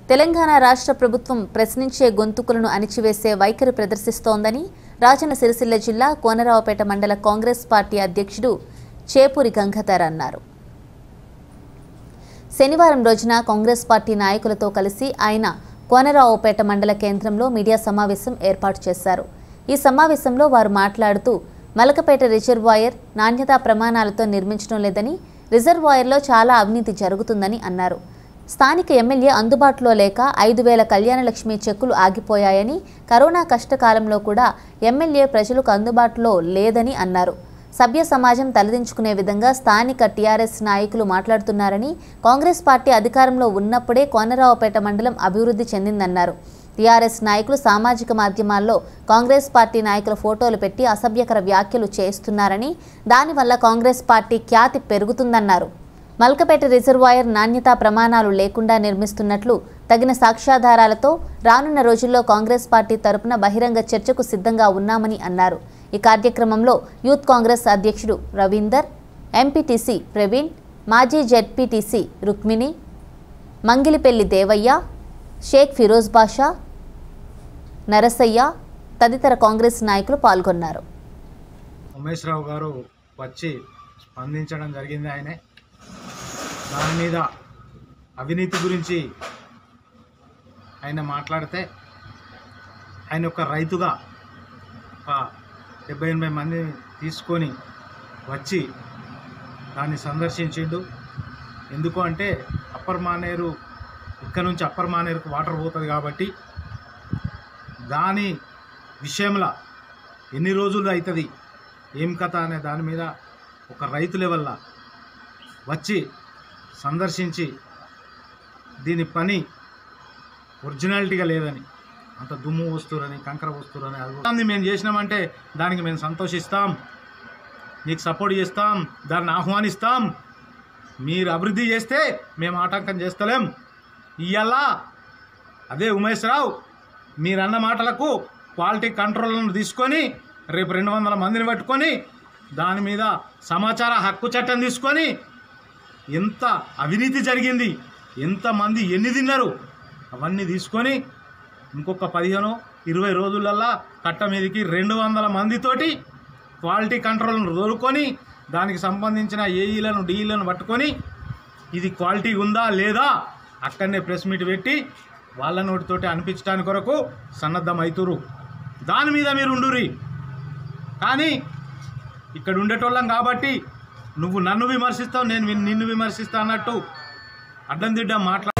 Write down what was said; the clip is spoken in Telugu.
తెలంగాణ రాష్ట్ర ప్రభుత్వం ప్రశ్నించే గొంతుకులను అణిచివేసే వైఖరి ప్రదర్శిస్తోందని రాజన్న సిరిసిల్ల జిల్లా కోనరావుపేట మండల కాంగ్రెస్ పార్టీ అధ్యక్షుడు చేపూరి గంగాధర్ అన్నారు శనివారం రోజున కాంగ్రెస్ పార్టీ నాయకులతో కలిసి ఆయన కోనరావుపేట మండల కేంద్రంలో మీడియా సమావేశం ఏర్పాటు చేశారు ఈ సమావేశంలో వారు మాట్లాడుతూ మలకపేట రిజర్వాయర్ నాణ్యతా ప్రమాణాలతో నిర్మించడం లేదని రిజర్వాయర్లో చాలా అవినీతి జరుగుతుందని అన్నారు స్థానిక ఎమ్మెల్యే అందుబాటులో లేక ఐదు వేల కళ్యాణలక్ష్మి చెక్కులు ఆగిపోయాయని కరోనా కష్టకాలంలో కూడా ఎమ్మెల్యే ప్రజలకు అందుబాటులో లేదని అన్నారు సభ్య సమాజం తలదించుకునే విధంగా స్థానిక టీఆర్ఎస్ నాయకులు మాట్లాడుతున్నారని కాంగ్రెస్ పార్టీ అధికారంలో ఉన్నప్పుడే కోనరావుపేట మండలం అభివృద్ధి చెందిందన్నారు టీఆర్ఎస్ నాయకులు సామాజిక మాధ్యమాల్లో కాంగ్రెస్ పార్టీ నాయకుల ఫోటోలు పెట్టి అసభ్యకర వ్యాఖ్యలు చేస్తున్నారని దానివల్ల కాంగ్రెస్ పార్టీ ఖ్యాతి పెరుగుతుందన్నారు మల్కపేట రిజర్వాయర్ నాణ్యతా ప్రమాణాలు లేకుండా నిర్మిస్తున్నట్లు తగిన సాక్ష్యాధారాలతో రానున్న రోజుల్లో కాంగ్రెస్ పార్టీ తరపున బహిరంగ చర్చకు సిద్ధంగా ఉన్నామని అన్నారు ఈ కార్యక్రమంలో యూత్ కాంగ్రెస్ అధ్యక్షుడు రవీందర్ ఎంపీటీసీ ప్రవీణ్ మాజీ జెడ్పీటీసీ రుక్మిణి మంగిలిపెల్లి దేవయ్య షేక్ ఫిరోజ్ బాషా నరసయ్య తదితర కాంగ్రెస్ నాయకులు పాల్గొన్నారు ఉమేష్ రావు గారు వచ్చి స్పందించడం జరిగింది ఆయనే దాని మీద అవినీతి గురించి ఆయన మాట్లాడితే ఆయన ఒక రైతుగా ఒక డెబ్బై ఎనభై మంది తీసుకొని వచ్చి దాన్ని సందర్శించిండు ఎందుకు అంటే అప్పర్ మానేరు ఇక్కడ నుంచి అప్పర్ మానేరుకు వాటర్ పోతుంది కాబట్టి దాని విషయంలో ఎన్ని రోజులు అవుతుంది ఏం కథ అనే దాని మీద ఒక రైతు లెవెల్లా వచ్చి సందర్శించి దీని పని ఒరిజినాలిటీగా లేదని అంత దుమ్ము వస్తురని కంకర వస్తురని అది మేము చేసినామంటే దానికి మేము సంతోషిస్తాం నీకు సపోర్ట్ చేస్తాం దాన్ని ఆహ్వానిస్తాం మీరు అభివృద్ధి చేస్తే మేము ఆటంకం చేస్తలేం ఇయ్యాల అదే ఉమేష్ రావు మీరన్న మాటలకు క్వాలిటీ కంట్రోల్ను తీసుకొని రేపు రెండు వందల మందిని పట్టుకొని దాని మీద సమాచార హక్కు చట్టం తీసుకొని ఎంత అవినీతి జరిగింది ఎంతమంది ఎన్ని తిన్నారు అవన్నీ తీసుకొని ఇంకొక పదిహేను ఇరవై రోజులల్లా కట్ట మీదకి రెండు వందల మందితోటి క్వాలిటీ కంట్రోల్ను దొరుకొని దానికి సంబంధించిన ఏఈలను డిఈలను పట్టుకొని ఇది క్వాలిటీ ఉందా లేదా అక్కడనే ప్రెస్ మీట్ పెట్టి వాళ్ళ నోటితోటి అనిపించడానికి కొరకు సన్నద్ధం అవుతురు దాని మీద మీరు ఉండురి కానీ ఇక్కడ ఉండేటోళ్ళం కాబట్టి నువ్వు నన్ను విమర్శిస్తావు నేను నిన్ను విమర్శిస్తా అన్నట్టు అడ్డం దిడ్డం మాట్లా